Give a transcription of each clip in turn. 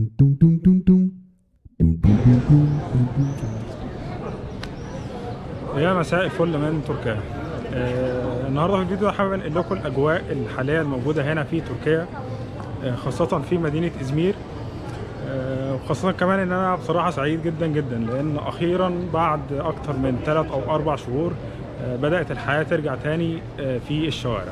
يا مساء الفل من تركيا آه النهارده في الفيديو حابب انقل لكم الاجواء الحاليه الموجوده هنا في تركيا آه خاصه في مدينه ازمير آه وخاصه كمان ان انا بصراحه سعيد جدا جدا لان اخيرا بعد اكتر من 3 او 4 شهور آه بدات الحياه ترجع تاني آه في الشوارع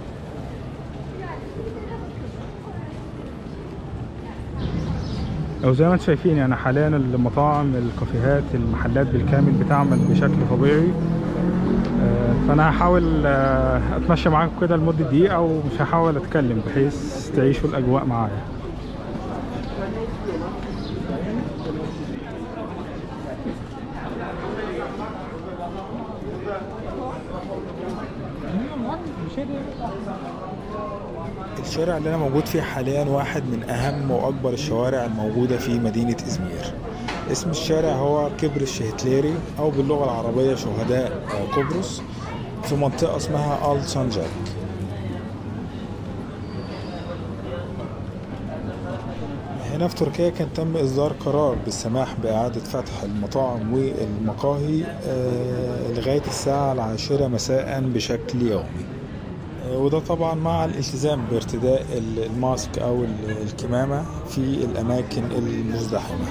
او زي ما انتم شايفين يعني حاليا المطاعم الكافيهات المحلات بالكامل بتعمل بشكل طبيعي آه، فانا هحاول آه، اتمشى معاكم كده لمده دقيقه ومش هحاول اتكلم بحيث تعيشوا الاجواء معايا الشارع اللي انا موجود فيه حاليا واحد من اهم واكبر الشوارع الموجوده في مدينه ازمير اسم الشارع هو كبر الشهتليري او باللغه العربيه شهداء آه، قبرص في منطقه اسمها ال سانجاك هنا في تركيا كان تم إصدار قرار بالسماح بإعادة فتح المطاعم والمقاهي آه، لغاية الساعة العاشرة مساء بشكل يومي آه، وده طبعا مع الالتزام بارتداء ال- الماسك أو ال- الكمامة في الأماكن المزدحمة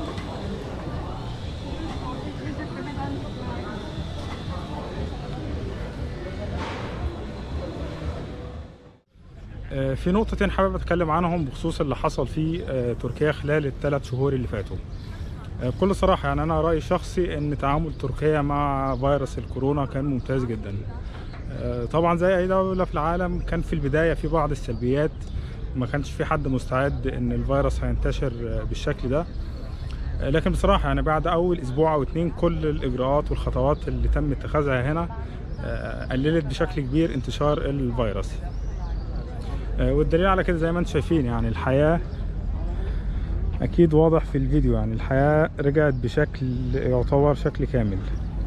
آه، في نقطتين حابب اتكلم عنهم بخصوص اللي حصل في آه، تركيا خلال الثلاث شهور اللي فاتوا آه، بكل صراحة يعني أنا رأيي الشخصي إن تعامل تركيا مع فيروس الكورونا كان ممتاز جدا آه، طبعا زي أي دولة في العالم كان في البداية في بعض السلبيات ما كانش في حد مستعد إن الفيروس هينتشر آه، بالشكل ده آه، لكن بصراحة يعني بعد أول أسبوع أو اتنين كل الإجراءات والخطوات اللي تم اتخاذها هنا آه، قللت بشكل كبير انتشار الفيروس آه، والدليل على كده زي ما انتم شايفين يعني الحياة أكيد واضح في الفيديو يعني الحياة رجعت بشكل يعتبر شكل كامل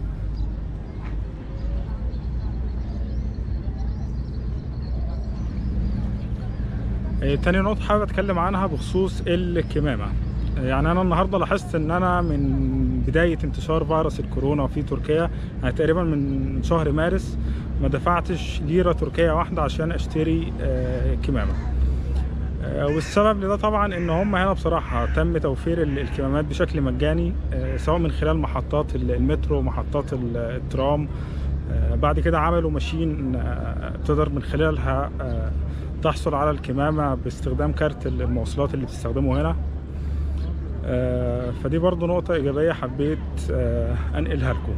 آه، تاني نقطة حابب أتكلم عنها بخصوص الكمامة آه، يعني أنا النهاردة لاحظت إن أنا من بداية انتشار فيروس الكورونا في تركيا يعني تقريبا من شهر مارس ما دفعتش ليرة تركية واحدة عشان أشتري آه، كمامة آه، والسبب لده طبعا ان هم هنا بصراحه تم توفير ال- الكمامات بشكل مجاني آه، سواء من خلال محطات ال- المترو محطات ال- الترام آه، بعد كده عملوا ماشين آه، تقدر من خلالها آه، تحصل على الكمامه باستخدام كارت المواصلات اللي بتستخدمه هنا آه، فدي برضو نقطه ايجابيه حبيت آه، انقلها لكم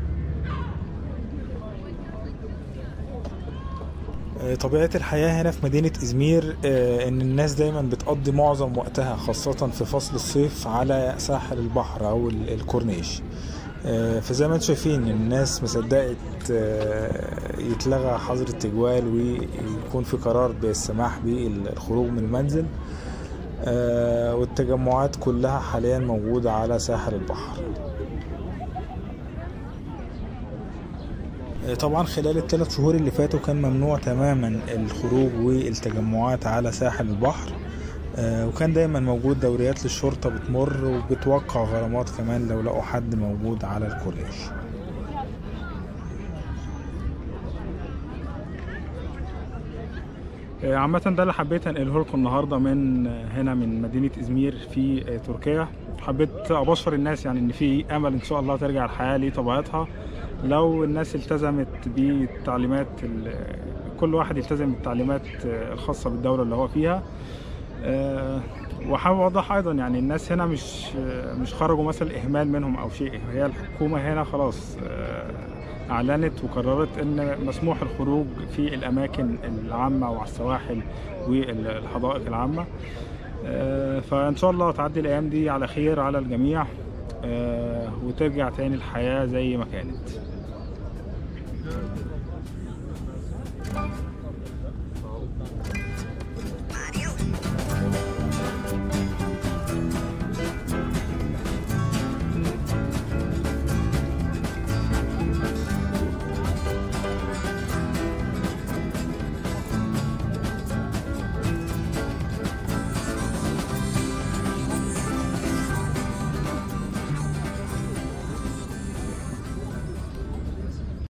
آه، طبيعة الحياة هنا في مدينة إزمير آه، إن الناس دايما بتقضي معظم وقتها خاصة في فصل الصيف على ساحل البحر أو ال- الكورنيش آه، فزي ما انتم شايفين الناس مصدقت آه، يتلغى حظر التجوال ويكون في قرار بالسماح بالخروج من المنزل آه، والتجمعات كلها حاليا موجودة على ساحل البحر طبعا خلال الثلاث شهور اللي فاتوا كان ممنوع تماما الخروج والتجمعات على ساحل البحر آه، وكان دايما موجود دوريات للشرطة بتمر وبتوقع غرامات كمان لو لقوا حد موجود على الكورنيش آه، عامة ده اللي حبيت انقله لكم النهارده من آه، هنا من مدينة ازمير في آه، تركيا حبيت ابشر الناس يعني ان في امل ان شاء الله ترجع الحياة لطبيعتها لو الناس التزمت بالتعليمات ال- كل واحد يلتزم بالتعليمات آه، الخاصة بالدولة اللي هو فيها آه، وحابب اوضح ايضا يعني الناس هنا مش آه، مش خرجوا مثلا اهمال منهم او شيء هي الحكومة هنا خلاص آه، اعلنت وقررت ان مسموح الخروج في الاماكن العامه وعلى السواحل والحدائق العامه آه، فان شاء الله تعدي الايام دي على خير على الجميع آه، وترجع تاني الحياه زي ما كانت